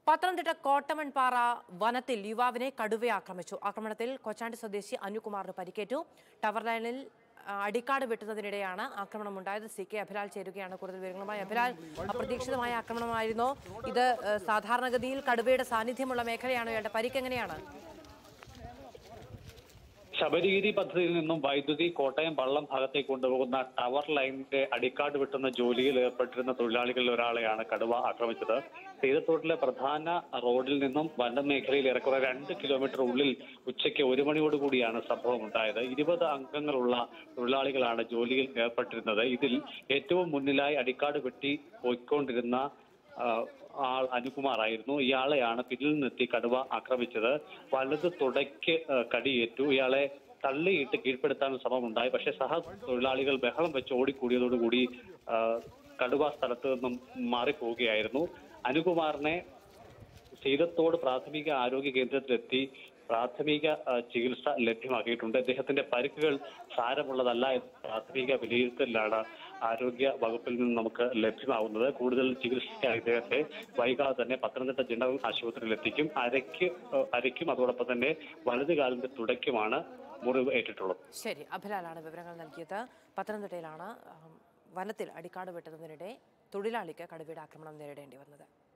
പത്തനംതിട്ട കോട്ടമൺപാറ വനത്തിൽ യുവാവിനെ കടുവ ആക്രമിച്ചു ആക്രമണത്തിൽ കൊച്ചാണ്ടി സ്വദേശി അനുകുമാറിന് പരിക്കേറ്റു ടവർ ലൈനിൽ ആ, അടിക്കാട് വെട്ടുന്നതിനിടെയാണ് ആക്രമണം ഉണ്ടായത് സി കെ അഭിലാൽ ചേരുകയാണ് കൂടുതൽ വിവരങ്ങളുമായി അഭിലാൽ അപ്രതീക്ഷിതമായ ആക്രമണമായിരുന്നു ഇത് ഏ, സാധാരണഗതിയിൽ കടുവയുടെ സാന്നിധ്യമുള്ള മേഖലയാണോ ഇയാളുടെ പരിക്ക് എങ്ങനെയാണ് ശബരിഗിരി പദ്ധതിയിൽ നിന്നും വൈദ്യുതി കോട്ടയം വള്ളം ഭാഗത്തേക്ക് കൊണ്ടുപോകുന്ന ടവർ ലൈനിന്റെ അടിക്കാട് വെട്ടുന്ന ജോലിയിൽ ഏർപ്പെട്ടിരുന്ന തൊഴിലാളികളിൽ ഒരാളെയാണ് കടുവ ആക്രമിച്ചത് സീതത്തോട്ടിലെ പ്രധാന റോഡിൽ നിന്നും വനമേഖലയിൽ ഏറെക്കുറെ രണ്ട് കിലോമീറ്റർ ഉള്ളിൽ ഉച്ചയ്ക്ക് ഒരു മണിയോടുകൂടിയാണ് സംഭവം ഉണ്ടായത് ഇരുപത് അംഗങ്ങളുള്ള തൊഴിലാളികളാണ് ജോലിയിൽ ഏർപ്പെട്ടിരുന്നത് ഇതിൽ ഏറ്റവും മുന്നിലായി അടിക്കാട് വെട്ടി പോയിക്കൊണ്ടിരുന്ന ആ, ആൾ അനുകുമാറായിരുന്നു ഇയാളെയാണ് പിന്നിൽ നിന്നെത്തി കടുവ ആക്രമിച്ചത് വലത് തുടയ്ക്ക് ആ, കടിയേറ്റു ഇയാളെ തള്ളിയിട്ട് കീഴ്പ്പെടുത്താൻ ശ്രമമുണ്ടായി പക്ഷേ സഹ തൊഴിലാളികൾ ബഹളം വെച്ച് ഓടിക്കൂടിയതോടുകൂടി ആ, കടുവ സ്ഥലത്ത് നിന്നും മാറിപ്പോവുകയായിരുന്നു അനുകുമാറിനെ സീതത്തോട് പ്രാഥമിക ആരോഗ്യ കേന്ദ്രത്തിലെത്തി പ്രാഥമിക ആ, ചികിത്സ ലഭ്യമാക്കിയിട്ടുണ്ട് അദ്ദേഹത്തിന്റെ പരിക്കുകൾ സാരമുള്ളതല്ല എന്ന പ്രാഥമിക വിലയിരുത്തലിലാണ് ആരോഗ്യ വകുപ്പിൽ നിന്ന് നമുക്ക് ലഭ്യമാവുന്നത് കൂടുതൽ ചികിത്സയ്ക്കായി ഇദ്ദേഹത്തെ വൈകാതെ തന്നെ പത്തനംതിട്ട ജനറൽ ആശുപത്രിയിൽ എത്തിക്കും അരയ്ക്ക് ആ, അരയ്ക്കും അതോടൊപ്പം തന്നെ വലതു കാലിന്റെ തുടയ്ക്കുമാണ് മുറിവ് ഏറ്റിട്ടുള്ളത് ശരി അഭിലാലാണ് വിവരങ്ങൾ നൽകിയത് പത്തനംതിട്ടയിലാണ് ആ, വനത്തിൽ അടിക്കാട് വെട്ടുന്നതിനിടെ തൊഴിലാളിക്ക് കടുവയുടെ ആക്രമണം നേരിടേണ്ടി വന്നത്